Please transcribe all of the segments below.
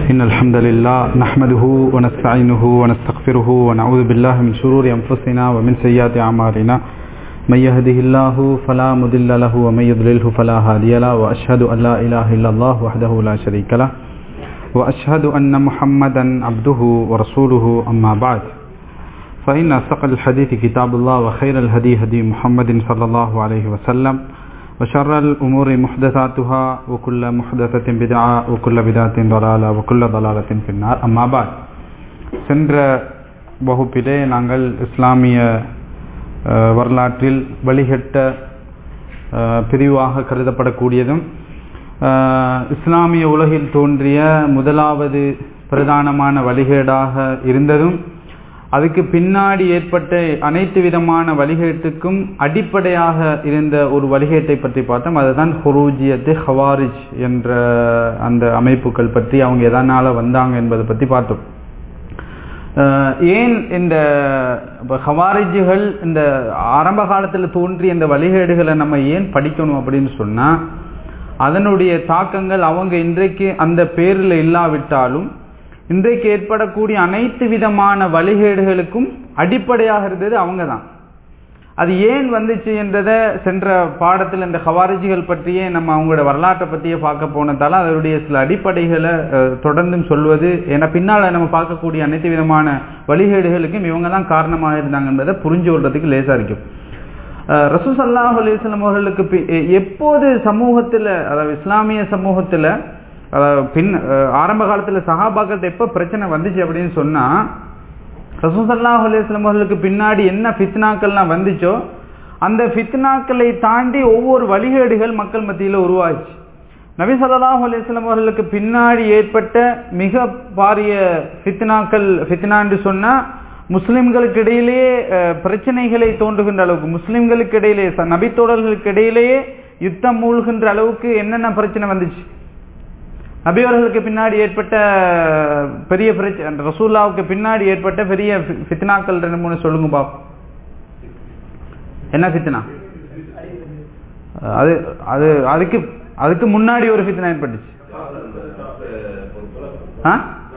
إن الحمد لله نحمده ونستعينه ونستغفره ونعوذ بالله من شرور أنفسنا ومن سيئات أعمالنا من يهده الله فلا مضل له ومن يضلله فلا هادي له وأشهد أن لا إله إلا الله وحده لا شريك له وأشهد أن محمدا عبده ورسوله أما بعد فإن أصدق الحديث كتاب الله وخير الهدي هدي محمد صلى الله عليه وسلم وشر الأمور محدثاتها وكل محدثة بدعة وكل بدعة ضلالة وكل ضلالة في النار أما بعد சென்ற வகுப்பிலே நாங்கள் இஸ்லாமிய அஹ், வரலாற்றில் வழிகட்ட அஹ், பிரிவாக கருதப்படக்கூடியதும் அஹ், இஸ்லாமிய உலகில் தோன்றிய முதலாவது பிரதானமான வழிகேடாக இருந்ததும் அதுக்கு பின்னாடி ஏற்பட்ட அனைத்து விதமான வழிகேட்டுக்கும் அடிப்படையாக இருந்த ஒரு வழிகேட்டை பற்றி பார்த்தோம் அதுதான் ஹுரூஜியத்து ஹவாரிஜ் என்ற அந்த அமைப்புகள் பற்றி அவங்க எதனால வந்தாங்க என்பதை பற்றி பார்த்தோம் அஹ் ஏன் இந்த இப்ப ஹவாரிஜுகள் இந்த ஆரம்ப காலத்தில் தோன்றிய இந்த வழிகேடுகளை நம்ம ஏன் படிக்கணும் அப்படின்னு சொன்னா அதனுடைய தாக்கங்கள் அவங்க இன்றைக்கு அந்த பேரில் இல்லாவிட்டாலும் இன்றைக்கு ஏற்படக்கூடிய அனைத்து விதமான வழிகேடுகளுக்கும் அடிப்படையாக இருந்தது அவங்க தான் அது ஏன் வந்துச்சு என்றதை சென்ற பாடத்தில் இந்த ஹவாரிஜிகள் பற்றியே நம்ம அவங்களோட வரலாற்றை பற்றியே பார்க்க போனதால அதனுடைய சில அடிப்படைகளை அஹ், தொடர்ந்தும் சொல்வது ஏன்னா பின்னால் நம்ம பார்க்கக்கூடிய அனைத்து விதமான வழிகேடுகளுக்கும் இவங்க தான் காரணமாக இருந்தாங்க என்பதை புரிஞ்சு கொள்றதுக்கு லேசா இருக்கும் ரசூ சல்லாஹ் அலிஸ்லாம் அவர்களுக்கு பி- எ- எப்போது சமூகத்தில் அதாவது இஸ்லாமிய சமூகத்தில் அதாவது பின் அஹ், ஆரம்ப காலத்தில் சஹாபாக்கள் எப்போ பிரச்சனை வந்துச்சு அப்படின்னு சொன்னா ரசூசல்லாஹ் அலிஸ்லாம் அவர்களுக்கு பின்னாடி என்ன ஃபித்னாக்கள்லாம் வந்துச்சோ அந்த ஃபித்னாக்களை தாண்டி ஒவ்வொரு வழிகேடுகள் மக்கள் மத்தியில் உருவாச்சு நபி ஸல்லல்லாஹு அலைஹி வஸல்லம் அவர்களுக்கு பின்னாடி ஏற்பட்ட மிக பாரிய ஃபித்னாக்கள் ஃபித்னான்னு சொன்னா முஸ்லிம்களுக்கு இடையிலேயே அஹ், பிரச்சனைகளை தோன்றுகின்ற அளவுக்கு முஸ்லிம்களுக்கு இடையிலே ச- நபித்தோழர்களுக்கு இடையிலேயே யுத்தம் மூழ்கின்ற அளவுக்கு என்னென்ன பிரச்சனை வந்துச்சு நபி அவர்களுக்கு பின்னாடி ஏற்பட்ட பெரிய பிரச்சனை ரசூல்லாவுக்கு பின்னாடி ஏற்பட்ட பெரிய ஃபி- ஃபித்னாக்கள் ரெண்டு மூணு சொல்லுங்க பாப்போம் என்ன ஃபித்னா அது அது அதுக்கு அதுக்கு முன்னாடி ஒரு ஃபித்னா ஏற்பட்டுச்சு ஆ?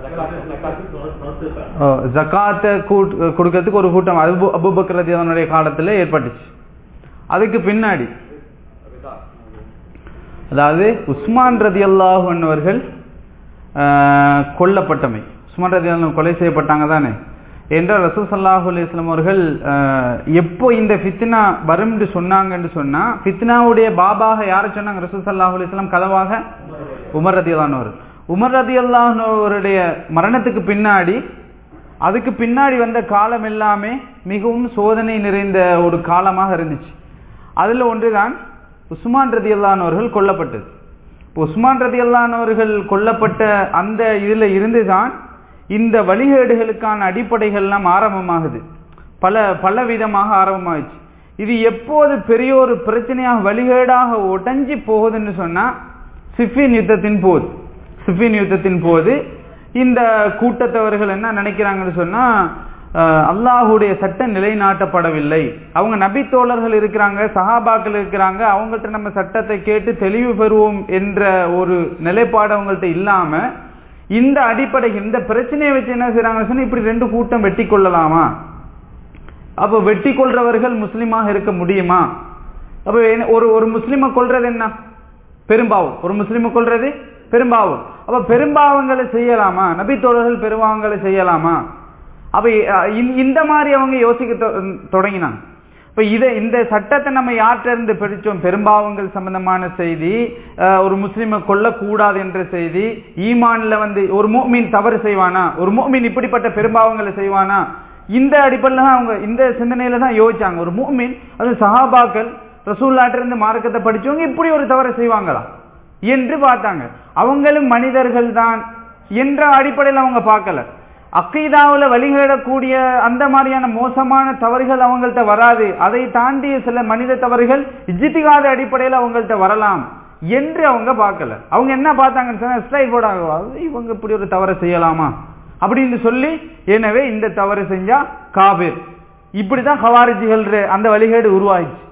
ஓ, ஜக்காத்தை கூட் கொடுக்கறதுக்கு ஒரு கூட்டம் அபு அபுபக்கர் ரதியனுடைய காலத்துல ஏற்பட்டுச்சு அதுக்கு பின்னாடி அதாவது உஸ்மான் ரதி அல்லாஹர்கள் கொல்லப்பட்டமை உஸ்மான் ரதி கொலை செய்யப்பட்டாங்க தானே என்றால் ரசூல் சல்லாஹூ அலிஸ்லாம் அவர்கள் அஹ், எப்போ இந்த ஃபித்னா வரும்னு சொன்னாங்கன்னு சொன்னா ஃபித்னாவுடைய பாபாக யாரை சொன்னாங்க ரசூல் சல்லாஹூ அலிஸ்லாம் கதவாக உமர் ரதி அல்லானவர் உமர் ரதி அல்லாஹருடைய மரணத்துக்கு பின்னாடி அதுக்கு பின்னாடி வந்த காலம் எல்லாமே மிகவும் சோதனை நிறைந்த ஒரு காலமாக இருந்துச்சு அதுல ஒன்றுதான் உஸ்மான் ரதி அவர்கள் கொல்லப்பட்டது இப்போ உஸ்மான் ரதி அவர்கள் கொல்லப்பட்ட அந்த இதுல இருந்துதான் இந்த வழிகேடுகளுக்கான அடிப்படைகள்லாம் ஆரம்பமாகுது பல பல விதமாக ஆரம்பமாகுச்சு இது எப்போது பெரிய ஒரு பிரச்சனையாக வழிகேடாக உடைஞ்சு போகுதுன்னு சொன்னா சிஃபின் யுத்தத்தின் போது சிஃபின் யுத்தத்தின் போது இந்த கூட்டத்தவர்கள் என்ன நினைக்கிறாங்கன்னு சொன்னா அஹ், அல்லாஹுடைய சட்டம் நிலைநாட்டப்படவில்லை அவங்க நபித்தோழர்கள் இருக்கிறாங்க சஹாபாக்கள் இருக்கிறாங்க அவங்கள்ட்ட நம்ம சட்டத்தை கேட்டு தெளிவு பெறுவோம் என்ற ஒரு நிலைப்பாடு அவங்கள்ட்ட இல்லாம இந்த அடிப்படை இந்த பிரச்சனையை வச்சு என்ன செய்றாங்கன்னு சொன்னா இப்படி ரெண்டு கூட்டம் வெட்டி கொள்ளலாமா அப்ப வெட்டி கொள்றவர்கள் முஸ்லிமாக இருக்க முடியுமா அப்ப என்ன- ஒரு ஒரு முஸ்லிமை கொல்றது என்ன பெரும்பாவம் ஒரு முஸ்லிமை கொல்றது பெரும்பாவம் அப்ப பெரும்பாவங்களை செய்யலாமா நபி தோழர்கள் பெரும்பாவங்களை செய்யலாமா அப்ப அஹ், இந்த- இந்த மாதிரி அவங்க யோசிக்க தொ- தொடங்கினாங்க இப்ப இதை இந்த சட்டத்தை நம்ம யார்கிட்ட இருந்து படிச்சோம் பெரும்பாவங்கள் சம்பந்தமான செய்தி அஹ், ஒரு முஸ்லிமை கொல்லக்கூடாது என்ற செய்தி ஈமான்ல வந்து ஒரு மூமின் தவறு செய்வானா ஒரு மூமின் இப்படிப்பட்ட பெரும்பாவங்களை செய்வானா இந்த அடிப்படையில் தான் அவங்க இந்த சிந்தனையில தான் யோசிச்சாங்க ஒரு மூமின் அது சஹாபாக்கள் ரசூல்லாட்ட இருந்து மார்க்கத்தை படிச்சவங்க இப்படி ஒரு தவறை செய்வாங்களா என்று பார்த்தாங்க அவங்களும் மனிதர்கள் தான் என்ற அடிப்படையில் அவங்க பார்க்கல அக்கீதாவுல வழிகேடக்கூடிய அந்த மாதிரியான மோசமான தவறுகள் அவங்கள்ட்ட வராது அதை தாண்டிய சில மனித தவறுகள் இஜித்திகாத அடிப்படையில் அவங்கள்ட்ட வரலாம் என்று அவங்க பார்க்கல அவங்க என்ன பார்த்தாங்கன்னு சொன்னா ஸ்ட்ரைட் போர்டாக இவங்க இப்படி ஒரு தவறை செய்யலாமா அப்படின்னு சொல்லி எனவே இந்த தவறு செஞ்சா காபிர் இப்படிதான் ஹவாரிஜிகள் அந்த வழிகேடு உருவாயிச்சு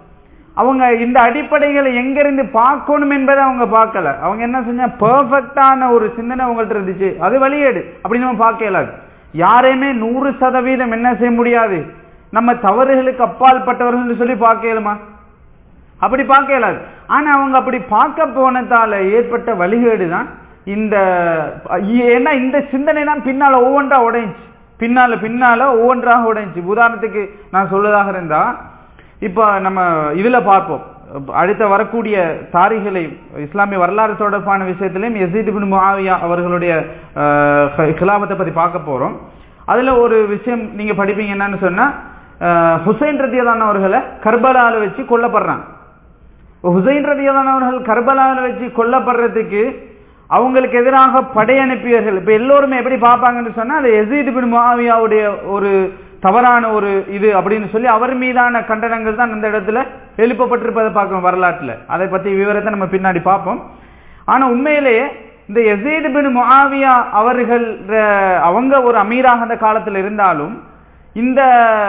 அவங்க இந்த அடிப்படைகளை எங்கிருந்து பார்க்கணும் என்பதை அவங்க பார்க்கல அவங்க என்ன செஞ்சா பெர்ஃபெக்டான ஒரு சிந்தனை அவங்கள்ட்ட இருந்துச்சு அது வழியேடு அப்படி நம்ம பார்க்க இயலாது யாரையுமே நூறு சதவீதம் என்ன செய்ய முடியாது நம்ம தவறுகளுக்கு அப்பால் பட்டவர்கள் சொல்லி பார்க்க இயலுமா அப்படி பார்க்க இயலாது ஆனா அவங்க அப்படி பார்க்க போனதால ஏற்பட்ட வழிகேடு தான் இந்த ஏன்னா இந்த சிந்தனை தான் பின்னால ஒவ்வொன்றா உடைஞ்சி பின்னால பின்னால ஒவ்வொன்றாக உடைஞ்சி உதாரணத்துக்கு நான் சொல்வதாக இருந்தா இப்ப நம்ம இதுல பார்ப்போம் அடுத்த வரக்கூடிய தாரிகளை இஸ்லாமிய வரலாறு தொடர்பான விஷயத்திலையும் எசீத் பின் முஆவியா அவர்களுடைய கிலாபத்தை பத்தி பார்க்க போறோம் அதுல ஒரு விஷயம் நீங்க படிப்பீங்க என்னன்னு சொன்னா ஹுசைன் ரத்தியதான அவர்களை கர்பலால வச்சு கொல்லப்படுறாங்க ஹுசைன் ரதியதான அவர்கள் கர்பலாவில் வச்சு கொல்லப்படுறதுக்கு அவங்களுக்கு எதிராக படை அனுப்பியவர்கள் இப்ப எல்லோருமே எப்படி பார்ப்பாங்கன்னு சொன்னா அது எசீத் பின் முஆவியாவுடைய ஒரு தவறான ஒரு இது அப்படின்னு சொல்லி அவர் மீதான கண்டனங்கள் தான் அந்த இடத்துல எழுப்பப்பட்டிருப்பதை பார்க்கணும் வரலாற்றுல அதை பத்தி விவரத்தை நம்ம பின்னாடி பார்ப்போம் ஆனா உண்மையிலேயே இந்த எசீத் பின் முஆவியா அவர்கள் அவங்க ஒரு அமீராக அந்த காலத்தில் இருந்தாலும் இந்த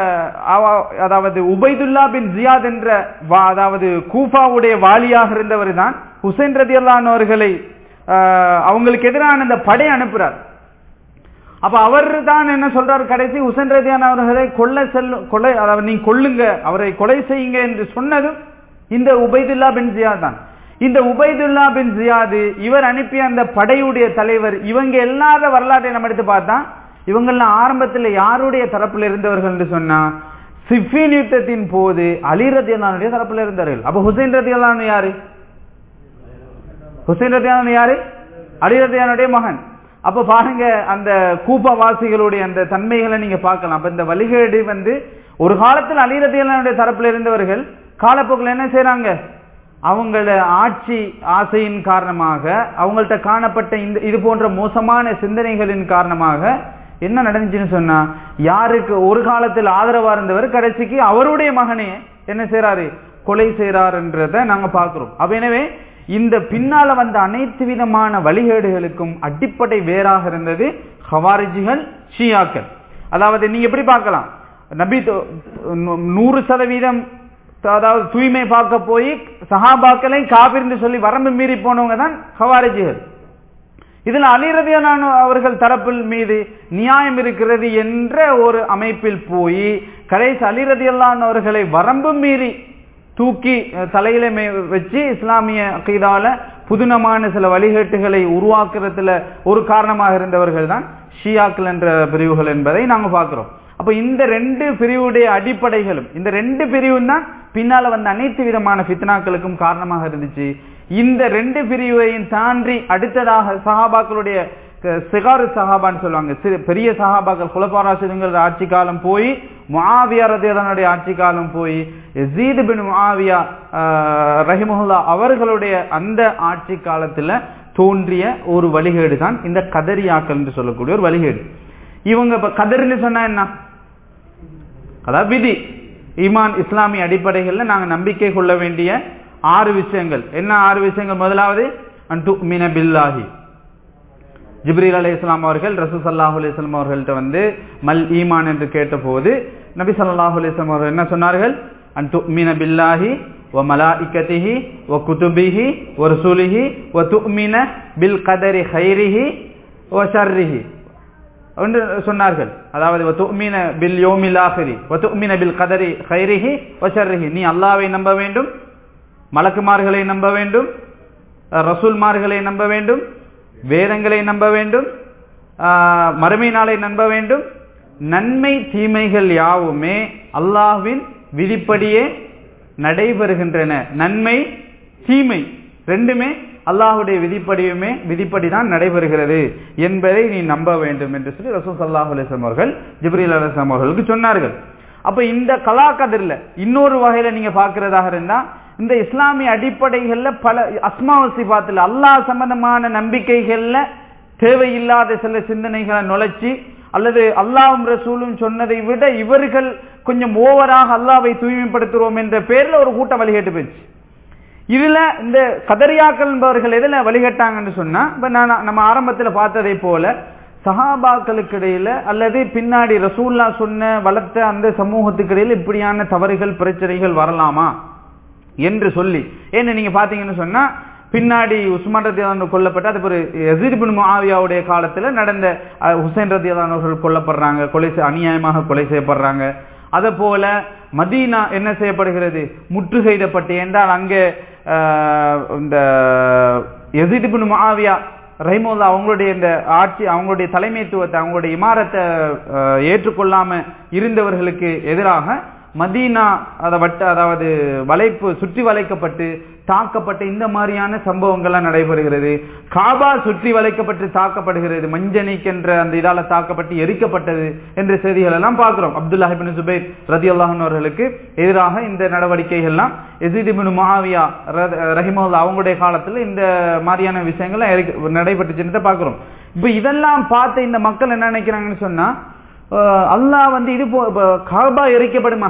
அதாவது உபைதுல்லா பின் ஜியாத் என்ற அதாவது கூஃபாவுடைய வாலியாக இருந்தவர் தான் ஹுசைன் ரதி அவர்களை அவங்களுக்கு எதிரான இந்த படை அனுப்புறார் அப்ப அவர் தான் என்ன சொல்றாரு கடைசி ஹுசைன் ரதியான் அவர்களை கொல்ல செல்லும் கொலை அதாவது நீங்க கொல்லுங்க அவரை கொலை செய்யுங்க என்று சொன்னதும் இந்த உபைதுல்லா பின் ஜியாத் தான் இந்த உபைதுல்லா பின் ஜியாது இவர் அனுப்பிய அந்த படையுடைய தலைவர் இவங்க எல்லாத வரலாற்றை நம்ம எடுத்து பார்த்தா இவங்கெல்லாம் ஆரம்பத்தில் யாருடைய தரப்புல இருந்தவர்கள் என்று சொன்னா சிஃபின் யுத்தத்தின் போது அலி ரத்தியல்லானுடைய தரப்புல இருந்தார்கள் அப்ப ஹுசைன் ரத்தியல்லானு யாரு ஹுசைன் ரத்தியானு யாரு அலி ரத்தியானுடைய மகன் அப்ப பாருங்க அந்த கூப்ப வாசிகளுடைய அந்த தன்மைகளை நீங்க பார்க்கலாம் அப்ப இந்த வழிகேடு வந்து ஒரு காலத்தில் அலி ரத்தியல்லானுடைய தரப்புல இருந்தவர்கள் காலப்போக்கில் என்ன செய்யறாங்க அவங்கள ஆட்சி ஆசையின் காரணமாக அவங்கள்ட்ட காணப்பட்ட இந்த இது போன்ற மோசமான சிந்தனைகளின் காரணமாக என்ன நடந்துச்சுன்னு சொன்னா யாருக்கு ஒரு காலத்தில் ஆதரவா இருந்தவர் கடைசிக்கு அவருடைய மகனே என்ன செய்யறாரு கொலை செய்யறாருன்றத நாங்க பாக்குறோம் அப்ப எனவே இந்த பின்னால வந்த அனைத்து விதமான வழிகேடுகளுக்கும் அடிப்படை வேறாக இருந்தது ஹவாரிஜிகள் ஷியாக்கள் அதாவது நீங்க எப்படி பார்க்கலாம் நபி நூறு சதவீதம் அதாவது தூய்மை பார்க்க போய் சஹாபாக்களை காபிர்ந்து சொல்லி வரம்பு மீறி போனவங்க தான் ஹவாரிஜிகள் இதுல அலிரதியான அவர்கள் தரப்பில் மீது நியாயம் இருக்கிறது என்ற ஒரு அமைப்பில் போய் கடைசி அலிரதியல்லான் அவர்களை வரம்பு மீறி தூக்கி தலையில வச்சு இஸ்லாமிய அகைதால புதுனமான சில வழிகேட்டுகளை உருவாக்குறதுல ஒரு காரணமாக இருந்தவர்கள் தான் ஷியாக்கள் என்ற பிரிவுகள் என்பதை நாங்க பார்க்கிறோம் அப்ப இந்த ரெண்டு பிரிவுடைய அடிப்படைகளும் இந்த ரெண்டு பிரிவும் தான் பின்னால வந்த அனைத்து விதமான பித்னாக்களுக்கும் காரணமாக இருந்துச்சு இந்த ரெண்டு பிரிவையும் தாண்டி அடுத்ததாக சஹாபாக்களுடைய சிகாரு சஹாபான்னு சொல்லுவாங்க பெரிய சஹாபாக்கள் குலபாராசிதங்கிற ஆட்சி காலம் போய் முஆவியா ரதியதனுடைய ஆட்சி காலம் போய் எசீது பின் முஆவியா ரஹிமுல்லா அவர்களுடைய அந்த ஆட்சி காலத்துல தோன்றிய ஒரு வழிகேடு தான் இந்த கதரியாக்கள் என்று சொல்லக்கூடிய ஒரு வழிகேடு இவங்க இப்ப கதர்னு சொன்னா என்ன அதாவது விதி ஈமான் இஸ்லாமிய அடிப்படைகள்ல நாங்க நம்பிக்கை கொள்ள வேண்டிய ஆறு விஷயங்கள் என்ன ஆறு விஷயங்கள் முதலாவது அன்டு மின பில்லாஹி ஜிப்ரீல் அலி இஸ்லாம் அவர்கள் ரசூ சல்லாஹூ அலிஸ்லாம் அவர்கள்ட்ட வந்து மல் ஈமான் என்று கேட்டபோது நபி சல்லாஹூ அலிஸ்லாம் அவர்கள் என்ன சொன்னார்கள் அன்டு மின பில்லாஹி வ மலாஇக்கத்திஹி வ குதுபிஹி வ ரசூலிஹி வ துமின பில் கதரி ஹைரிஹி வ ஷர்ரிஹி என்று சொன்னார்கள் அதாவது வத்துமின பில் யோமில் ஆஹிரி வத்துமின பில் கதரி ஹைரிஹி வஷர்ரிஹி நீ அல்லாவை நம்ப வேண்டும் மலக்குமார்களை நம்ப வேண்டும் ரசூல்மார்களை நம்ப வேண்டும் வேதங்களை நம்ப வேண்டும் மறுமை நாளை நம்ப வேண்டும் நன்மை தீமைகள் யாவுமே அல்லாஹ்வின் விதிப்படியே நடைபெறுகின்றன நன்மை தீமை ரெண்டுமே அல்லாஹுடைய விதிப்படியுமே விதிப்படி தான் நடைபெறுகிறது என்பதை நீ நம்ப வேண்டும் என்று சொல்லி ரசூல் சல்லாஹ் அலிஸ்லாம் அவர்கள் ஜிப்ரீல் அலிஸ்லாம் அவர்களுக்கு சொன்னார்கள் அப்ப இந்த கலா கதிரில் இன்னொரு வகையில நீங்க பாக்குறதாக இருந்தா இந்த இஸ்லாமிய அடிப்படைகள்ல பல அஸ்மாவ சிபாத்துல அல்லாஹ் சம்பந்தமான நம்பிக்கைகள்ல தேவையில்லாத சில சிந்தனைகளை நுழைச்சி அல்லது அல்லாவும் ரசூலும் சொன்னதை விட இவர்கள் கொஞ்சம் ஓவராக அல்லாவை தூய்மைப்படுத்துறோம் என்ற பேர்ல ஒரு கூட்டம் வழிகேட்டு போயிடுச்சு இதுல இந்த கதரியாக்கள் என்பவர்கள் எதுல வழிகட்டாங்கன்னு சொன்னா இப்ப நான் நம்ம ஆரம்பத்துல பார்த்ததை போல சஹாபாக்களுக்கு இடையில அல்லது பின்னாடி ரசூல்லா சொன்ன வளர்த்த அந்த சமூகத்துக்கு இடையில இப்படியான தவறுகள் பிரச்சனைகள் வரலாமா என்று சொல்லி ஏன்னு நீங்க பாத்தீங்கன்னு சொன்னா பின்னாடி உஸ்மான் ரத்தியான் கொல்லப்பட்டு அது ஒரு யசீர் பின் முஆவியாவுடைய காலத்துல நடந்த அஹ், ஹுசைன் ரத்தியான் அவர்கள் கொல்லப்படுறாங்க கொலை செய்- அநியாயமாக கொலை செய்யப்படுறாங்க அதே போல மதீனா என்ன செய்யப்படுகிறது முற்றுகையிடப்பட்டு என்றால் அங்கே அஹ், இந்த யசீத் பின் முஆவியா ரஹிமுல்லா அவங்களுடைய இந்த ஆட்சி அவங்களுடைய தலைமைத்துவத்தை அவங்களுடைய இமாரத்தை அஹ், ஏற்றுக்கொள்ளாம இருந்தவர்களுக்கு எதிராக மதீனா அதை வட்ட அதாவது வளைப்பு சுற்றி வளைக்கப்பட்டு தாக்கப்பட்ட இந்த மாதிரியான சம்பவங்கள்லாம் நடைபெறுகிறது காபா சுற்றி வளைக்கப்பட்டு தாக்கப்படுகிறது மஞ்சனிக் என்ற அந்த இதால தாக்கப்பட்டு எரிக்கப்பட்டது என்ற செய்திகள் எல்லாம் பார்க்கிறோம் அப்துல்லாஹ் இப்னு சுபைர் ரதி அவர்களுக்கு எதிராக இந்த நடவடிக்கைகள்லாம் எசித் இப்னு முஆவியா ரஹிமவுல்லா அவங்களுடைய காலத்துல இந்த மாதிரியான விஷயங்கள்லாம் எரிக்க- நடைபெற்றுச்சுன்னு பார்க்கிறோம் இப்ப இதெல்லாம் பார்த்த இந்த மக்கள் என்ன நினைக்கிறாங்கன்னு சொன்னா அஹ் அல்லாஹ் வந்து இது போ இப்ப காபா எரிக்கப்படுமா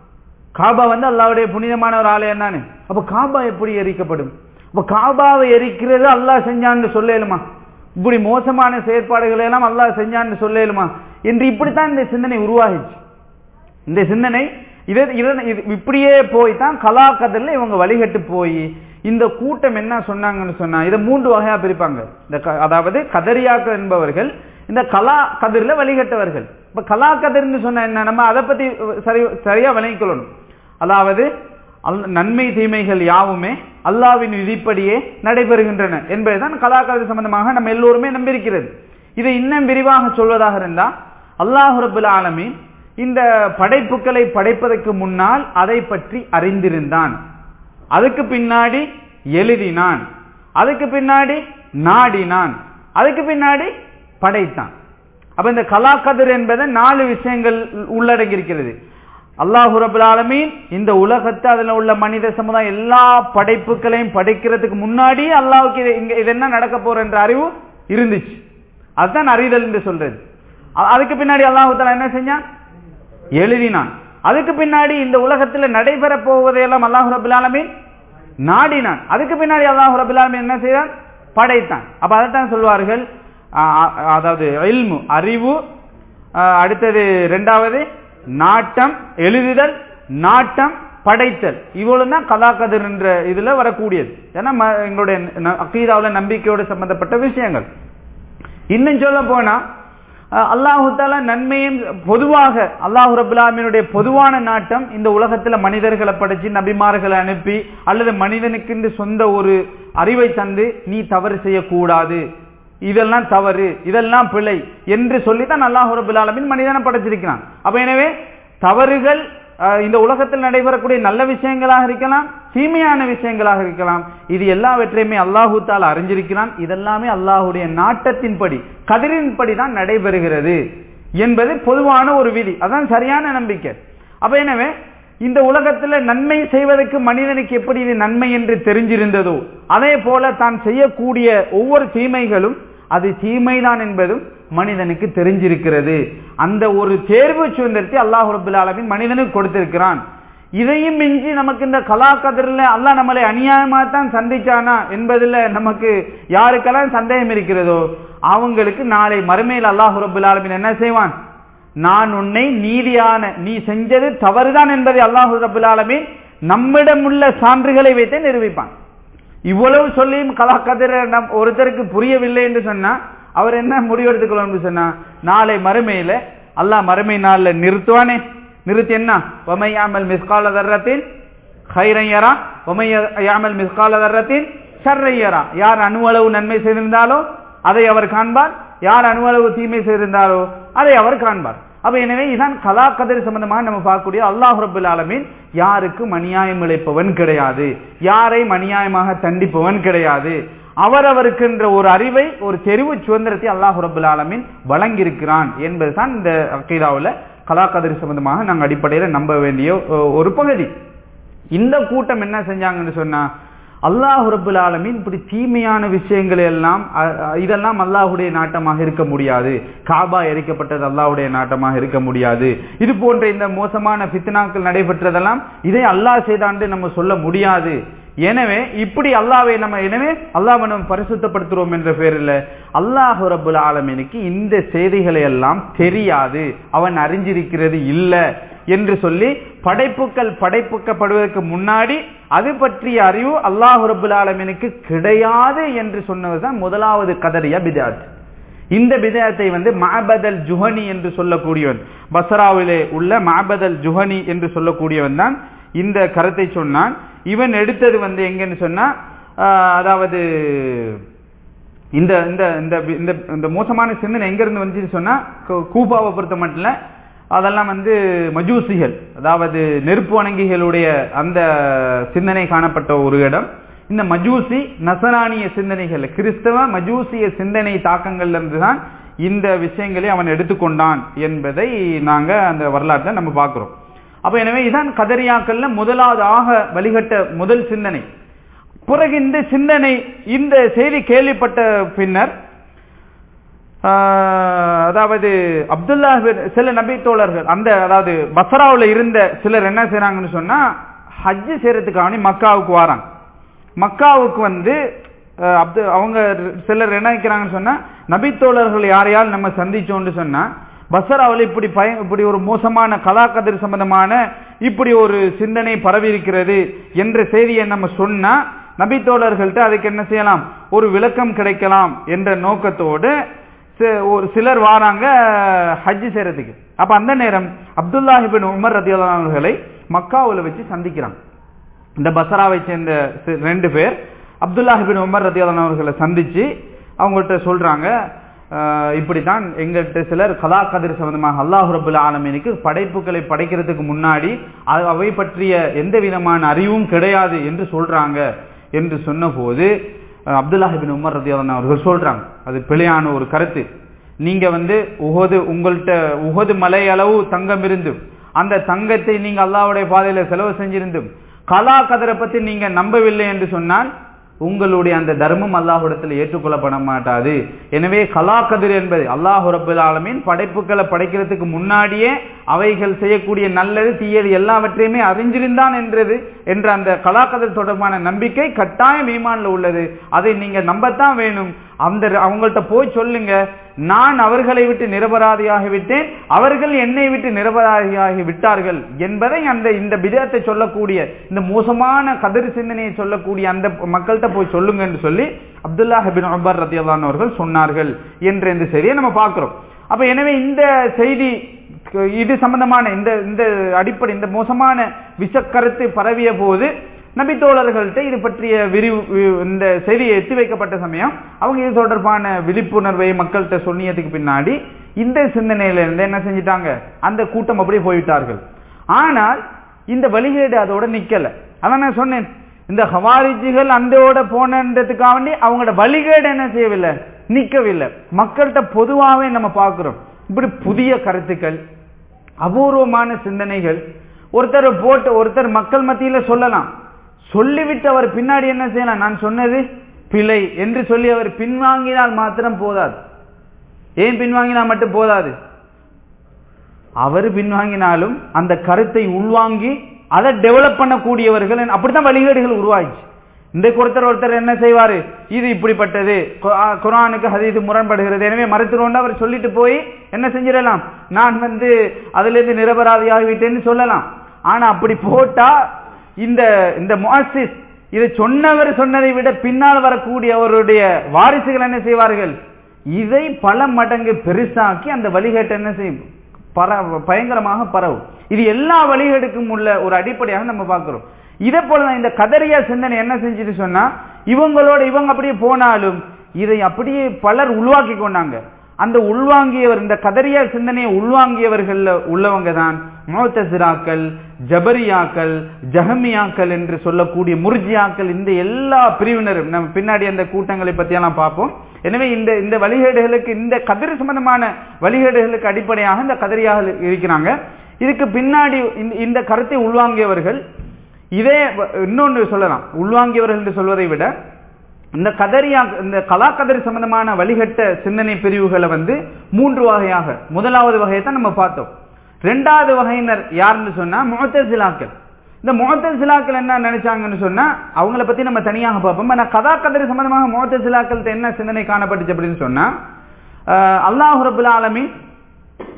காபா வந்து அல்லாஹ்வுடைய புனிதமான ஒரு ஆலயம் தானே அப்ப காபா எப்படி எரிக்கப்படும் அப்ப காபாவை எரிக்கிறது அல்லாஹ் செஞ்சான்னு சொல்லலுமா இப்படி மோசமான செயற்பாடுகளை எல்லாம் அல்லாஹ் செஞ்சான்னு சொல்லலுமா என்று இப்படித்தான் இந்த சிந்தனை உருவாகிச்சு இந்த சிந்தனை இதை இதை- இது இப்படியே போய் தான் கலாக்கதில் இவங்க வழிகட்டு போய் இந்த கூட்டம் என்ன சொன்னாங்கன்னு சொன்னா இதை மூன்று வகையா பிரிப்பாங்க இந்த க- அதாவது கதரியாக்கள் என்பவர்கள் இந்த கலா கதிர்ல வழிகட்டவர்கள் இப்ப கலா கதிர்னு சொன்னா என்ன நம்ம அதை பத்தி சரி சரியா விளங்கிக்கொள்ளணும் அதாவது அல்- நன்மை தீமைகள் யாவுமே அல்லாவின் விதிப்படியே நடைபெறுகின்றன என்பதுதான் கலாக்கதிர் சம்பந்தமாக நம்ம எல்லோருமே நம்பியிருக்கிறது இதை இன்னும் விரிவாக சொல்வதாக இருந்தா அல்லாஹ் ரபுல் ஆலமீன் இந்த படைப்புகளை படைப்பதற்கு முன்னால் அதை பற்றி அறிந்திருந்தான் அதுக்கு பின்னாடி எழுதினான் அதுக்கு பின்னாடி நாடினான் அதுக்கு பின்னாடி படைத்தான் அப்ப இந்த கலாக்கதிர் என்பதை நாலு விஷயங்கள் உள்ளடங்கி இருக்கிறது அல்லாஹு ரபுல் ஆலமீன் இந்த உலகத்தை அதுல உள்ள மனித சமுதாயம் எல்லா படைப்புகளையும் படைக்கிறதுக்கு முன்னாடியே அல்லாஹ்வுக்கு இது இங்க இது என்ன நடக்க போற என்ற அறிவு இருந்துச்சு அதுதான் அறிதல் என்று சொல்றது அ- அதுக்கு பின்னாடி அல்லாஹு தஆலா என்ன செஞ்சான் எழுதினான் அதுக்கு பின்னாடி இந்த உலகத்துல நடைபெற போவதையெல்லாம் அல்லாஹ் ரபுல் ஆலமீன் நாடினான் அதுக்கு பின்னாடி அல்லாஹ் ரபுல் ஆலமீன் என்ன செய்தான் படைத்தான் அப்ப அதைத்தான் சொல்வார்கள் ஆ, ஆ, அதாவது இல்மு அறிவு ஆ, அடுத்தது இரண்டாவது நாட்டம் எழுதுதல் நாட்டம் படைத்தல் இவ்வளவு தான் கலாக்கதிர் என்ற இதுல வரக்கூடியது ஏன்னா ம- எங்களுடைய ந- அக்கீதாவுல நம்பிக்கையோடு சம்பந்தப்பட்ட விஷயங்கள் இன்னும் சொல்ல போனா அஹ், அல்லாஹு தாலா நன்மையும் பொதுவாக அல்லாஹு ரபுல்லாமினுடைய பொதுவான நாட்டம் இந்த உலகத்துல மனிதர்களை படைச்சு நபிமார்களை அனுப்பி அல்லது மனிதனுக்கு சொந்த ஒரு அறிவை தந்து நீ தவறு செய்யக்கூடாது இதெல்லாம் தவறு இதெல்லாம் பிழை என்று சொல்லித்தான் அல்லாஹு ரபுல் ஆலமீன் மனிதனை படைச்சிருக்கிறான் அப்ப எனவே தவறுகள் அஹ், இந்த உலகத்தில் நடைபெறக்கூடிய நல்ல விஷயங்களாக இருக்கலாம் தீமையான விஷயங்களாக இருக்கலாம் இது எல்லாவற்றையுமே அல்லாஹு தாலா அறிஞ்சிருக்கிறான் இதெல்லாமே அல்லாஹுடைய நாட்டத்தின்படி கதிரின்படி தான் நடைபெறுகிறது என்பது பொதுவான ஒரு விதி அதான் சரியான நம்பிக்கை அப்ப எனவே இந்த உலகத்துல நன்மை செய்வதற்கு மனிதனுக்கு எப்படி இது நன்மை என்று தெரிஞ்சிருந்ததோ அதே போல தான் செய்யக்கூடிய ஒவ்வொரு தீமைகளும் அது தீமைதான் என்பதும் மனிதனுக்கு தெரிஞ்சிருக்கிறது அந்த ஒரு தேர்வு சுதந்திரத்தை அல்லாஹ் ரபுல் ஆலமீன் மனிதனுக்கு கொடுத்திருக்கிறான் இதையும் மிஞ்சி நமக்கு இந்த கலாக்கதிரில் அல்லாஹ் நம்மளை அநியாயமாக தான் சந்திச்சானா என்பதுல நமக்கு யாருக்கெல்லாம் சந்தேகம் இருக்கிறதோ அவங்களுக்கு நாளை மறுமையில் அல்லாஹ் ரபுல் ஆலமீன் என்ன செய்வான் நான் உன்னை நீதியான நீ செஞ்சது தவறுதான் என்பதை அல்லாஹு ரபுல் ஆலமீன் நம்மிடம் உள்ள சான்றுகளை வைத்தே நிரூபிப்பான் இவ்வளவு சொல்லியும் கலாக்கதிர நம் ஒருத்தருக்கு புரியவில்லை என்று சொன்னா அவர் என்ன முடிவெடுத்துக்கணும் என்று சொன்னா நாளை மறுமையில அல்லாஹ் மறுமை நாள்ல நிறுத்துவானே நிறுத்தி என்ன ஒமையாமல் மிஸ்கால தர்றத்தின் ஹைரையரா ஒமையாமல் மிஸ்கால தர்றத்தின் ஷர்ரையரா யார் அணுவளவு நன்மை செய்திருந்தாலோ அதை அவர் காண்பார் யார் அணுவளவு தீமை செய்திருந்தாரோ அதை அவர் காண்பார் அப்ப எனவே இதான் கலாக்கதிர் சம்பந்தமாக நம்ம பார்க்கக்கூடிய அல்லாஹ் ரபுல் ஆலமீன் யாருக்கும் அநியாயம் இழைப்பவன் கிடையாது யாரையும் அநியாயமாக தண்டிப்பவன் கிடையாது அவரவருக்குன்ற ஒரு அறிவை ஒரு தெரிவு சுதந்திரத்தை அல்லாஹ் ரபுல் ஆலமீன் வழங்கியிருக்கிறான் என்பதுதான் இந்த அக்கீதாவுல கலாக்கதிர் சம்பந்தமாக நாங்கள் அடிப்படையில நம்ப வேண்டிய ஒ- ஒரு பகுதி இந்த கூட்டம் என்ன செஞ்சாங்கன்னு சொன்னா அல்லாஹ் ரபுல் ஆலமீன் இப்படி தீமையான விஷயங்கள் எல்லாம் அ- அ- இதெல்லாம் அல்லாஹுடைய நாட்டமாக இருக்க முடியாது காபா எரிக்கப்பட்டது அல்லாஹ்வுடைய நாட்டமாக இருக்க முடியாது இது போன்ற இந்த மோசமான பித்னாக்கள் நடைபெற்றதெல்லாம் இதை அல்லாஹ் செய்தாண்டு நம்ம சொல்ல முடியாது எனவே இப்படி அல்லாவை நம்ம எனவே அல்லாஹ்வை நம்ம பரிசுத்தப்படுத்துறோம் என்ற பேரில் அல்லாஹ் ரபுல் ஆலமீனுக்கு இந்த செய்திகளை எல்லாம் தெரியாது அவன் அறிஞ்சிருக்கிறது இல்ல என்று சொல்லி படைப்புகள் படைப்புக்கப்படுவதற்கு முன்னாடி அது பற்றிய அறிவு அல்லாஹ் ரபுல் ஆலமீனுக்கு கிடையாது என்று சொன்னதுதான் முதலாவது கதரியா பிதாத் இந்த பிதயத்தை வந்து மாபதல் ஜுஹனி என்று சொல்லக்கூடியவன் பசராவிலே உள்ள மாபதல் ஜுஹனி என்று சொல்லக்கூடியவன் தான் இந்த கருத்தை சொன்னான் இவன் எடுத்தது வந்து எங்கன்னு சொன்னா ஆஹ், அதாவது இந்த இந்த இந்த இந்த இந்த மோசமான சிந்தனை எங்க இருந்து வந்துச்சுன்னு சொன்னா கூ- கூபாவை பொறுத்த மட்டும் இல்ல, அதெல்லாம் வந்து மஜூசிகள் அதாவது நெருப்பு வணங்கிகளுடைய அந்த சிந்தனை காணப்பட்ட ஒரு இடம் இந்த மஜூசி நசரானிய சிந்தனைகள் கிறிஸ்தவ மஜூசிய சிந்தனை தாக்கங்கள்ல இருந்து தான் இந்த விஷயங்களை அவன் எடுத்துக்கொண்டான் என்பதை நாங்க அந்த வரலாற்றை நம்ம பார்க்கிறோம் அப்ப எனவே இதான் கதரியாக்கள்ல முதலாவது ஆக வழிகட்ட முதல் சிந்தனை பிறகு இந்த சிந்தனை இந்த செய்தி கேள்விப்பட்ட பின்னர் ஆஹ், அதாவது அப்துல்லா பின்- சில நபி தோழர்கள் அந்த அதாவது பசராவுல இருந்த சிலர் என்ன செய்றாங்கன்னு சொன்னா ஹஜ்ஜு செய்யறதுக்காக மக்காவுக்கு வராங்க மக்காவுக்கு வந்து அஹ், அப்து அவங்க சிலர் என்ன நினைக்கிறாங்கன்னு சொன்னா நபி தோழர்கள் யாரையால் நம்ம சந்திச்சோம்னு சொன்னா பசராவில் இப்படி பய இப்படி ஒரு மோசமான கலாக்கதிர் சம்பந்தமான இப்படி ஒரு சிந்தனை பரவி இருக்கிறது என்ற செய்தியை நம்ம சொன்னா நபி தோழர்கள்ட்ட அதுக்கு என்ன செய்யலாம் ஒரு விளக்கம் கிடைக்கலாம் என்ற நோக்கத்தோடு சி- ஒரு சிலர் வாராங்க ஹஜ் செய்யறதுக்கு அப்ப அந்த நேரம் அப்துல்லாஹிபின் உமர் ரதியல்லாஹு அவர்களை மக்காவுல வச்சு சந்திக்கிறாங்க இந்த பசராவை சேர்ந்த சி- ரெண்டு பேர் அப்துல்லாஹிபின் உமர் ரதியல்லாஹு அவர்களை சந்திச்சு அவங்கள்ட்ட சொல்றாங்க அஹ், இப்படித்தான் எங்கள்கிட்ட சிலர் கலா கதிர் சம்பந்தமாக அல்லாஹ் ரபுல் ஆலமீனுக்கு படைப்புகளை படைக்கிறதுக்கு முன்னாடி அ- அவை பற்றிய எந்த விதமான அறிவும் கிடையாது என்று சொல்றாங்க என்று சொன்னபோது அஹ், அப்துல்லாஹிபின் உமர் ரதியல்லாஹு அவர்கள் சொல்றாங்க அது பிழையான ஒரு கருத்து நீங்க வந்து உகது உங்கள்கிட்ட உகது மலை அளவு தங்கம் இருந்தும் அந்த தங்கத்தை நீங்க அல்லாஹ்வுடைய பாதையில செலவு செஞ்சிருந்தும் கலா கதிரை பத்தி நீங்க நம்பவில்லை என்று சொன்னால் உங்களுடைய அந்த தர்மம் அல்லாஹ்விடத்தில் ஏற்றுக்கொள்ளப்பட மாட்டாது எனவே கலா கதிர் என்பது அல்லாஹ் ரபுல் ஆலமீன் படைப்புகளை படைக்கிறதுக்கு முன்னாடியே அவைகள் செய்யக்கூடிய நல்லது தீயது எல்லாவற்றையுமே அறிஞ்சிருந்தான் என்றது என்ற அந்த கலாக்கதிர் தொடர்பான நம்பிக்கை கட்டாயம் ஈமான்ல உள்ளது அதை நீங்க நம்பத்தான் வேணும் அந்த அவங்கள்ட்ட போய் சொல்லுங்க நான் அவர்களை விட்டு நிரபராதியாகி விட்டேன் அவர்கள் என்னை விட்டு நிரபராதியாகி விட்டார்கள் என்பதை அந்த இந்த விதத்தை சொல்லக்கூடிய இந்த மோசமான கதிர் சிந்தனையை சொல்லக்கூடிய அந்த மக்கள்கிட்ட போய் சொல்லுங்க என்று சொல்லி அப்துல்லா பின் உபர் ரத்தியல்லான் அவர்கள் சொன்னார்கள் என்ற இந்த செய்தியை நம்ம பார்க்கிறோம் அப்ப எனவே இந்த செய்தி இது சம்பந்தமான இந்த இந்த அடிப்படை இந்த மோசமான விஷக்கருத்து பரவிய போது நபி தோழர்கள்ட்ட இது பற்றிய விரிவு வி- இந்த செய்தி எத்தி வைக்கப்பட்ட சமயம் அவங்க இது தொடர்பான விழிப்புணர்வை மக்கள்கிட்ட சொன்னியதுக்கு பின்னாடி இந்த சிந்தனையில இருந்து என்ன செஞ்சிட்டாங்க அந்த கூட்டம் அப்படியே போய்விட்டார்கள் ஆனால் இந்த வழிகேடு அதோட நிக்கல அதான் நான் சொன்னேன் இந்த ஹவாரிஜிகள் அந்தோட போனதுக்காக வேண்டி அவங்களோட வழிகேடு என்ன செய்யவில்லை நிக்கவில்லை மக்கள்கிட்ட பொதுவாகவே நம்ம பார்க்கிறோம் இப்படி புதிய கருத்துக்கள் அபூர்வமான சிந்தனைகள் ஒருத்தர் போட்டு ஒருத்தர் மக்கள் மத்தியில சொல்லலாம் சொல்லிவிட்டு அவர் பின்னாடி என்ன செய்யலாம் நான் சொன்னது பிழை என்று சொல்லி அவர் பின்வாங்கினால் மாத்திரம் போதாது ஏன் பின்வாங்கினால் மட்டும் போதாது அவர் பின்வாங்கினாலும் அந்த கருத்தை உள்வாங்கி அதை டெவலப் பண்ணக்கூடியவர்கள் அப்படித்தான் வழிகேடுகள் உருவாயிச்சு இந்த ஒருத்தர் ஒருத்தர் என்ன செய்வாரு இது இப்படிப்பட்டது கு- ஆ, குர்ஆனுக்கு ஹதீது முரண்படுகிறது எனவே மறுத்துறோண்டு அவர் சொல்லிட்டு போய் என்ன செஞ்சிடலாம் நான் வந்து அதுல இருந்து நிரபராதியாகிவிட்டேன்னு சொல்லலாம் ஆனா அப்படி போட்டா இந்த இந்த முஅஸ்ஸிஸ் இதை சொன்னவர் சொன்னதை விட பின்னால் வரக்கூடியவருடைய வாரிசுகள் என்ன செய்வார்கள் இதை பல மடங்கு பெருசாக்கி அந்த வழிகேட்டை என்ன செய்யும் பர பயங்கரமாக பரவும் இது எல்லா வழிகேடுக்கும் உள்ள ஒரு அடிப்படையாக நம்ம பார்க்கிறோம் இதே போலதான் இந்த கதறியா சிந்தனை என்ன செஞ்சுட்டு சொன்னா இவங்களோட இவங்க அப்படியே போனாலும் இதை அப்படியே பலர் உள்வாக்கி கொண்டாங்க அந்த உள்வாங்கியவர் இந்த கதறியா சிந்தனையை உள்வாங்கியவர்கள் உள்ளவங்க தான் மோத்தசிராக்கள் ஜபரியாக்கள் ஜஹமியாக்கள் என்று சொல்லக்கூடிய முர்ஜியாக்கள் இந்த எல்லா பிரிவினரும் நம்ம பின்னாடி அந்த கூட்டங்களை பற்றியெல்லாம் பார்ப்போம் எனவே இந்த இந்த வழிகேடுகளுக்கு இந்த கதிர் சம்பந்தமான வழிகேடுகளுக்கு அடிப்படையாக இந்த கதிரியாக இருக்கிறாங்க இதுக்கு பின்னாடி இந்த- இந்த கருத்தை உள்வாங்கியவர்கள் இதே வ- இன்னொன்று சொல்லலாம் உள்வாங்கியவர்கள் என்று சொல்வதை விட இந்த கதரியா இந்த கலாக்கதரி சம்பந்தமான வழிகட்ட சிந்தனை பிரிவுகளை வந்து மூன்று வகையாக முதலாவது வகையை தான் நம்ம பார்த்தோம் ரெண்டாவது வகையினர் யாருன்னு சொன்னா முகத்தசிலாக்கள் இந்த முகத்தசிலாக்கள் என்ன நினைச்சாங்கன்னு சொன்னா அவங்கள பத்தி நம்ம தனியாக பார்ப்போம் ஆனா கதா கதரி சம்பந்தமாக முகத்தசிலாக்கள் என்ன சிந்தனை காணப்பட்டுச்சு அப்படின்னு சொன்னா அஹ், அல்லாஹ் ரபுல் ஆலமீன்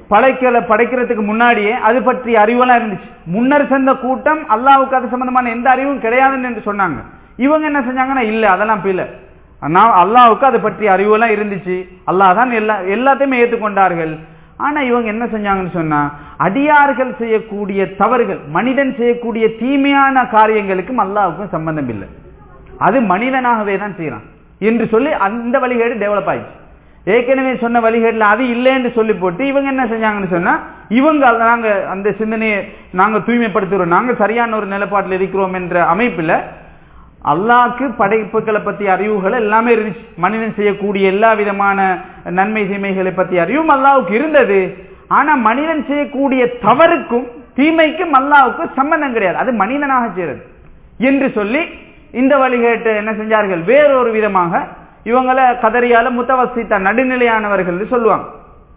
படைக்கல படைக்கிறதுக்கு முன்னாடியே அது பற்றி அறிவெல்லாம் இருந்துச்சு முன்னர் சென்ற கூட்டம் அல்லாவுக்கு அது சம்பந்தமான எந்த அறிவும் கிடையாதுன்னு என்று சொன்னாங்க இவங்க என்ன செஞ்சாங்கன்னா இல்ல அதெல்லாம் பில நான் அல்லாவுக்கு அதை பற்றி அறிவெல்லாம் இருந்துச்சு அல்லாஹ் தான் எல்லா எல்லாத்தையுமே ஏற்றுக்கொண்டார்கள் ஆனா இவங்க என்ன செஞ்சாங்கன்னு சொன்னா அடியார்கள் செய்யக்கூடிய தவறுகள் மனிதன் செய்யக்கூடிய தீமையான காரியங்களுக்கும் அல்லாவுக்கும் சம்பந்தம் இல்லை அது மனிதனாகவே தான் செய்யறான் என்று சொல்லி அந்த வழிகேடு டெவலப் ஆயிடுச்சு ஏற்கனவே சொன்ன வழிகேடுல அது இல்லைன்னு சொல்லி போட்டு இவங்க என்ன செஞ்சாங்கன்னு சொன்னா இவங்க நாங்க அந்த சிந்தனையை நாங்க தூய்மைப்படுத்துறோம் நாங்க சரியான ஒரு நிலைப்பாட்டில் இருக்கிறோம் என்ற அமைப்புல அல்லாக்கு படைப்புகளை பத்தி அறிவுகள் எல்லாமே இருந்துச்சு மனிதன் செய்யக்கூடிய எல்லா விதமான நன்மை தீமைகளை பத்தி அறிவும் அல்லாவுக்கு இருந்தது ஆனா மனிதன் செய்யக்கூடிய தவறுக்கும் தீமைக்கும் அல்லாவுக்கு சம்பந்தம் கிடையாது அது மனிதனாக செய்யறது என்று சொல்லி இந்த வழிகேட்டு என்ன செஞ்சார்கள் வேறொரு விதமாக இவங்கள கதறியால முத்தவசித்த நடுநிலையானவர்கள் சொல்லுவாங்க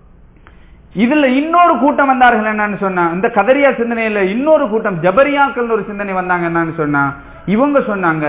இதுல இன்னொரு கூட்டம் வந்தார்கள் என்னன்னு சொன்னா இந்த கதரியா சிந்தனையில இன்னொரு கூட்டம் ஜபரியாக்கள் ஒரு சிந்தனை வந்தாங்க என்னன்னு சொன்னா இவங்க சொன்னாங்க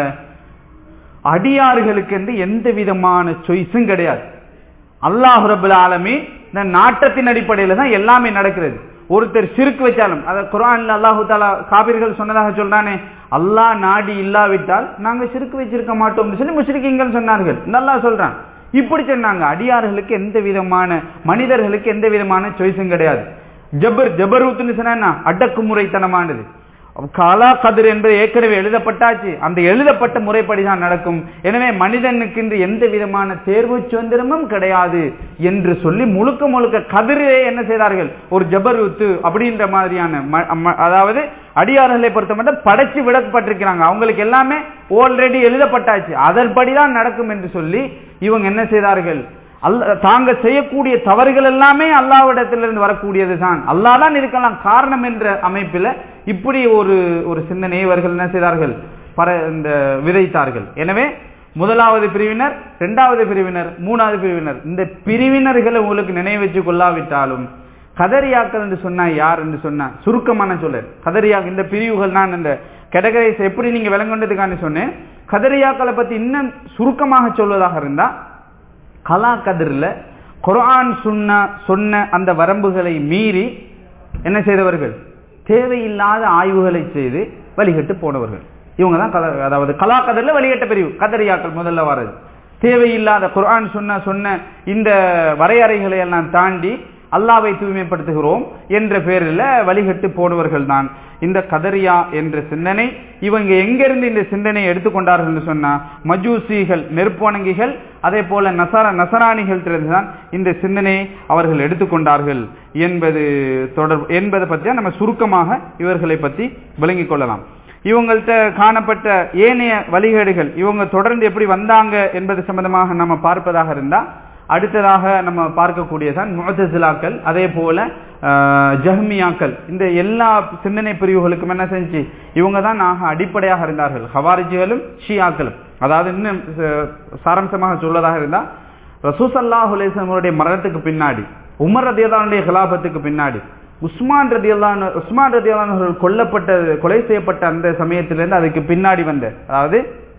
அடியார்களுக்கு என்று எந்த விதமான சொய்ஸும் கிடையாது அல்லாஹ் ரபுல் ஆலமி இந்த நாட்டத்தின் அடிப்படையில தான் எல்லாமே நடக்கிறது ஒருத்தர் சிறுக்கு வச்சாலும் அதை குரான் அல்லாஹு தாலா காபிர்கள் சொன்னதாக சொல்றானே அல்லாஹ் நாடி இல்லாவிட்டால் நாங்க சிறுக்கு வச்சிருக்க மாட்டோம் சொல்லி முஸ்லிக்கீங்கள் சொன்னார்கள் நல்லா சொல்றான் இப்படி சொன்னாங்க அடியார்களுக்கு எந்த விதமான மனிதர்களுக்கு எந்த விதமான சாய்ஸும் கிடையாது ஜபர் ஜபரூத்துன்னு சொன்னா அடக்குமுறைத்தனமானது காலா கதிர் என்பது ஏற்கனவே எழுதப்பட்டாச்சு அந்த எழுதப்பட்ட முறைப்படி தான் நடக்கும் எனவே மனிதனுக்கு இன்று எந்த விதமான தேர்வு சுதந்திரமும் கிடையாது என்று சொல்லி முழுக்க முழுக்க கதிரே என்ன செய்தார்கள் ஒரு ஜபருத்து அப்படின்ற மாதிரியான அதாவது அடியார்களை பொறுத்த மட்டும் படைச்சு விடப்பட்டிருக்கிறாங்க அவங்களுக்கு எல்லாமே ஆல்ரெடி எழுதப்பட்டாச்சு அதன்படி தான் நடக்கும் என்று சொல்லி இவங்க என்ன செய்தார்கள் அல்ல தாங்க செய்யக்கூடிய தவறுகள் எல்லாமே அல்லாவிடத்திலிருந்து வரக்கூடியது தான் அல்லா தான் இருக்கலாம் காரணம் என்ற அமைப்பில் இப்படி ஒரு ஒரு சிந்தனையை இவர்கள் என்ன செய்தார்கள் பர இந்த விதைத்தார்கள் எனவே முதலாவது பிரிவினர் இரண்டாவது பிரிவினர் மூணாவது பிரிவினர் இந்த பிரிவினர்களை உங்களுக்கு நினைவு வச்சு கொள்ளாவிட்டாலும் கதரியாக்கள் என்று சொன்னா யார் என்று சொன்னா சுருக்கமான சொல்ல கதரியா இந்த பிரிவுகள் நான் இந்த கேட்டகரைஸ் எப்படி நீங்க விளங்கொண்டதுக்கான சொன்னேன் கதரியாக்களை பத்தி இன்னும் சுருக்கமாக சொல்வதாக இருந்தா கலா கதிரில் குரான் சொன்ன சொன்ன அந்த வரம்புகளை மீறி என்ன செய்தவர்கள் தேவையில்லாத ஆய்வுகளை செய்து வழிகட்டு போனவர்கள் இவங்க தான் கல அதாவது கலா கதிரில் வழிகட்ட பிரிவு கதரியாக்கள் முதல்ல வர்றது தேவையில்லாத குரான் சொன்ன சொன்ன இந்த வரையறைகளை எல்லாம் தாண்டி அல்லாவை தூய்மைப்படுத்துகிறோம் என்ற பேரில் வழிகட்டு போனவர்கள் தான் இந்த கதரியா என்ற சிந்தனை இவங்க எங்கிருந்து இந்த சிந்தனையை எடுத்துக்கொண்டார்கள் சொன்னா மஜூசிகள் நெருப்போனங்கிகள் அதே போல நசர நசராணிகள் தான் இந்த சிந்தனையை அவர்கள் எடுத்துக்கொண்டார்கள் என்பது தொடர் என்பதை பற்றியா நம்ம சுருக்கமாக இவர்களை பற்றி விளங்கிக் கொள்ளலாம் இவங்கள்ட்ட காணப்பட்ட ஏனைய வழிகேடுகள் இவங்க தொடர்ந்து எப்படி வந்தாங்க என்பது சம்பந்தமாக நம்ம பார்ப்பதாக இருந்தா அடுத்ததாக நம்ம பார்க்கக்கூடியதான் முகத்தசிலாக்கள் அதே போல ஜஹ்மியாக்கள் இந்த எல்லா சிந்தனை பிரிவுகளுக்கும் என்ன செஞ்சு இவங்க தான் ஆக அடிப்படையாக இருந்தார்கள் ஹவாரிஜிகளும் ஷியாக்களும் அதாவது இன்னும் சாராம்சமாக சொல்வதாக இருந்தா ரசூசல்லாஹுலேசனுடைய மரணத்துக்கு பின்னாடி உமர் ரதியதானுடைய கிலாபத்துக்கு பின்னாடி உஸ்மான் ரதியல்லான் உஸ்மான் ரதியல்லான் கொல்லப்பட்ட கொலை செய்யப்பட்ட அந்த சமயத்திலிருந்து அதுக்கு பின்னாடி வந்த அதாவது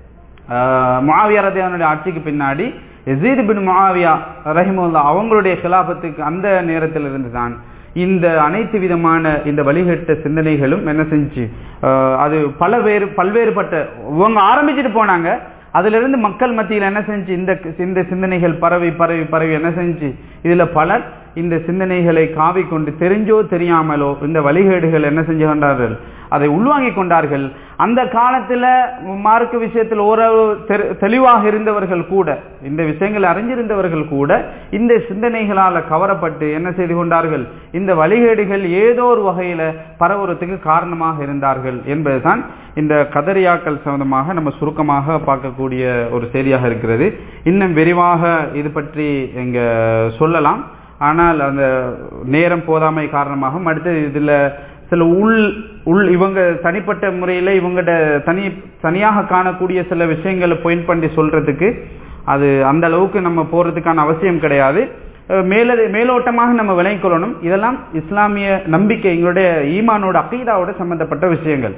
மாவியா ரதியானுடைய ஆட்சிக்கு பின்னாடி எசீத் பின் மாவியா ரஹிமுல்லா அவங்களுடைய கிலாபத்துக்கு அந்த நேரத்தில் இருந்து தான் இந்த அனைத்து விதமான இந்த வழிகட்ட சிந்தனைகளும் என்ன செஞ்சு அது பல வேறு பல்வேறுபட்ட இவங்க ஆரம்பிச்சுட்டு போனாங்க அதுல இருந்து மக்கள் மத்தியில் என்ன செஞ்சு இந்த இந்த சிந்தனைகள் பரவி பரவி பரவி என்ன செஞ்சு இதுல பலர் இந்த சிந்தனைகளை காவி கொண்டு தெரிஞ்சோ தெரியாமலோ இந்த வழிகேடுகள் என்ன செஞ்சு கொண்டார்கள் அதை உள்வாங்கிக் கொண்டார்கள் அந்த காலத்துல மார்க்க விஷயத்தில் ஓரளவு தெளிவாக இருந்தவர்கள் கூட இந்த விஷயங்களை அறிஞ்சிருந்தவர்கள் கூட இந்த சிந்தனைகளால கவரப்பட்டு என்ன செய்து கொண்டார்கள் இந்த வழிகேடுகள் ஏதோ ஒரு வகையில பரவுறதுக்கு காரணமாக இருந்தார்கள் என்பதுதான் இந்த கதரியாக்கள் சம்பந்தமாக நம்ம சுருக்கமாக பார்க்கக்கூடிய ஒரு செய்தியாக இருக்கிறது இன்னும் விரிவாக இது பற்றி இங்க சொல்லலாம் ஆனால் அந்த நேரம் போதாமை காரணமாக அடுத்து இதுல சில உள் உள் இவங்க தனிப்பட்ட முறையில் இவங்கள்ட தனி தனியாக காணக்கூடிய சில விஷயங்களை பாயிண்ட் பண்ணி சொல்றதுக்கு அது அந்த அளவுக்கு நம்ம போறதுக்கான அவசியம் கிடையாது மேல மேலோட்டமாக நம்ம விளங்கிக் கொள்ளணும் இதெல்லாம் இஸ்லாமிய நம்பிக்கை எங்களுடைய ஈமானோட அக்கீதாவோட சம்பந்தப்பட்ட விஷயங்கள்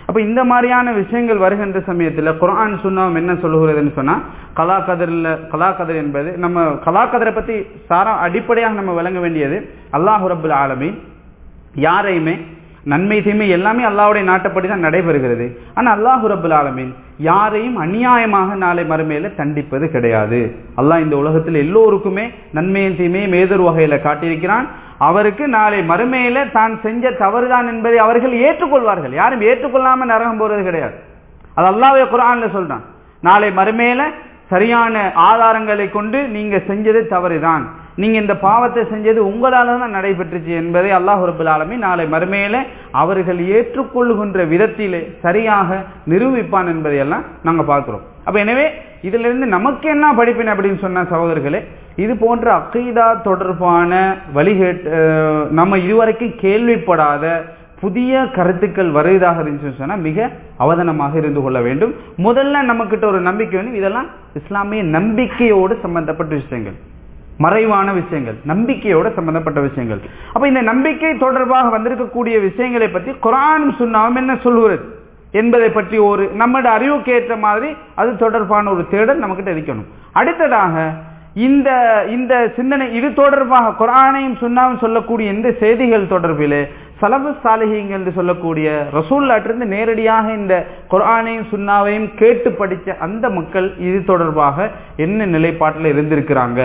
அப்ப இந்த மாதிரியான விஷயங்கள் வருகின்ற சமயத்துல குர்ஆன் சுன்னாவும் என்ன சொல்லுகிறதுன்னு சொன்னா கலாக்கதிரில் கலாக்கதிர் என்பது நம்ம கலாக்கதிரை பத்தி சாரா அடிப்படையாக நம்ம விளங்க வேண்டியது அல்லாஹு ரபுல் ஆலமீன் யாரையுமே நன்மை தீமை எல்லாமே அல்லாஹ்வுடைய நாட்டப்படி தான் நடைபெறுகிறது ஆனா அல்லாஹு ரபுல் ஆலமீன் யாரையும் அநியாயமாக நாளை மறுமையில தண்டிப்பது கிடையாது அல்லாஹ் இந்த உலகத்தில் எல்லோருக்குமே நன்மையும் தீமையும் ஏதொரு வகையில காட்டியிருக்கிறான் அவருக்கு நாளை மறுமையில தான் செஞ்ச தவறுதான் என்பதை அவர்கள் ஏற்றுக்கொள்வார்கள் யாரும் ஏற்றுக்கொள்ளாம நரகம் போறது கிடையாது அது அல்லாஹ்வே குர்ஆன்ல சொல்றான் நாளை மறுமையில சரியான ஆதாரங்களை கொண்டு நீங்க செஞ்சது தவறுதான் நீங்க இந்த பாவத்தை செஞ்சது உங்களால தான் நடைபெற்றுச்சு என்பதை அல்லாஹ் ரபுல் ஆலமி நாளை மறுமையில அவர்கள் ஏற்றுக்கொள்ளுகின்ற விதத்திலே சரியாக நிரூபிப்பான் என்பதையெல்லாம் நாங்க பார்க்கிறோம் அப்ப எனவே இதுல இருந்து நமக்கு என்ன படிப்பின் அப்படின்னு சொன்ன சகோதரர்களே இது போன்ற அக்கீதா தொடர்பான வழிகேட் அஹ், நம்ம இதுவரைக்கும் கேள்விப்படாத புதிய கருத்துக்கள் வருவதாக இருந்துச்சுன்னு சொன்னா மிக அவதானமாக இருந்து கொள்ள வேண்டும் முதல்ல நம்மக்கிட்ட ஒரு நம்பிக்கை வந்து இதெல்லாம் இஸ்லாமிய நம்பிக்கையோடு சம்பந்தப்பட்ட விஷயங்கள் மறைவான விஷயங்கள் நம்பிக்கையோட சம்பந்தப்பட்ட விஷயங்கள் அப்ப இந்த நம்பிக்கை தொடர்பாக வந்திருக்கக்கூடிய விஷயங்களை பற்றி குரானும் சுன்னாவும் என்ன சொல்லுகிறது என்பதை பற்றி ஒரு நம்மட அறிவுக்கு ஏற்ற மாதிரி அது தொடர்பான ஒரு தேடல் நம்மகிட்ட இருக்கணும் அடுத்ததாக இந்த இந்த சிந்தனை இது தொடர்பாக குரானையும் சுன்னாவும் சொல்லக்கூடிய இந்த செய்திகள் தொடர்பிலே சலபு சாலிஹிங் என்று சொல்லக்கூடிய ரசூல்லாட்டிருந்து நேரடியாக இந்த குர்ஆனையும் சுன்னாவையும் கேட்டு படித்த அந்த மக்கள் இது தொடர்பாக என்ன நிலைப்பாட்டில் இருந்திருக்கிறாங்க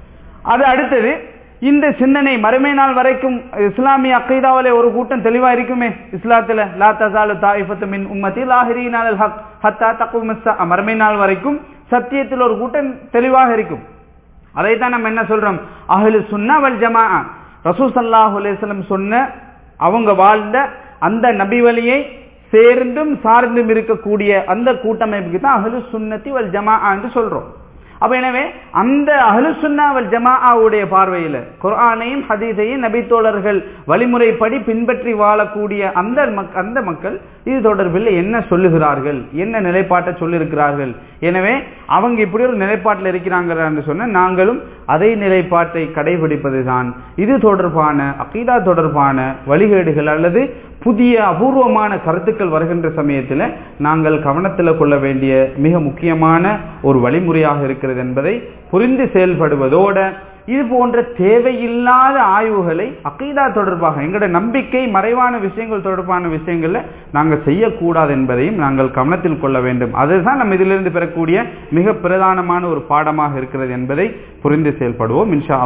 அது அடுத்தது இந்த சிந்தனை மறுமை நாள் வரைக்கும் இஸ்லாமிய அக்கைதாவிலே ஒரு கூட்டம் தெளிவா இருக்குமே இஸ்லாத்துல லா தசாலு தாயிஃபத்து மின் உம்மத்தி லாஹிரீன் ஹக் ஹத்தா தக்கும் மறுமை நாள் வரைக்கும் சத்தியத்தில் ஒரு கூட்டம் தெளிவாக இருக்கும் அதைத்தான் நம்ம என்ன சொல்றோம் அஹ்லு சுன்னா வல் ஜமா ரசூல் ஸல்லல்லாஹு அலைஹி வஸல்லம் சொன்ன அவங்க வாழ்ந்த அந்த நபி வழியை சேர்ந்தும் சார்ந்தும் இருக்கக்கூடிய அந்த கூட்டமைப்புக்கு தான் அஹ்லு சுன்னத்தி வல் ஜமா என்று சொல்றோம் அப்ப எனவே அந்த அஹ்லுசுன்னா வல் ஜமாஆவுடைய பார்வையில குர்ஆனையும் ஹதீஸையும் நபித்தோழர்கள் வழிமுறைப்படி பின்பற்றி வாழக்கூடிய அந்த மக்- அந்த மக்கள் இது தொடர்பில் என்ன சொல்லுகிறார்கள் என்ன நிலைப்பாட்டை சொல்லியிருக்கிறார்கள் எனவே அவங்க இப்படி ஒரு நிலைப்பாட்டில் இருக்கிறாங்க என்று சொன்ன நாங்களும் அதே நிலைப்பாட்டை கடைபிடிப்பதுதான் இது தொடர்பான அகீதா தொடர்பான வழிகேடுகள் அல்லது புதிய அபூர்வமான கருத்துக்கள் வருகின்ற சமயத்தில் நாங்கள் கவனத்தில் கொள்ள வேண்டிய மிக முக்கியமான ஒரு வழிமுறையாக இருக்கிறது என்பதை புரிந்து செயல்படுவதோட இது போன்ற தேவையில்லாத ஆய்வுகளை அகீதா தொடர்பாக எங்களோட நம்பிக்கை மறைவான விஷயங்கள் தொடர்பான விஷயங்கள்ல நாங்கள் செய்யக்கூடாது என்பதையும் நாங்கள் கவனத்தில் கொள்ள வேண்டும் அதுதான் நம்ம இதிலிருந்து பெறக்கூடிய மிக பிரதானமான ஒரு பாடமாக இருக்கிறது என்பதை புரிந்து செயல்படுவோம் இன்ஷா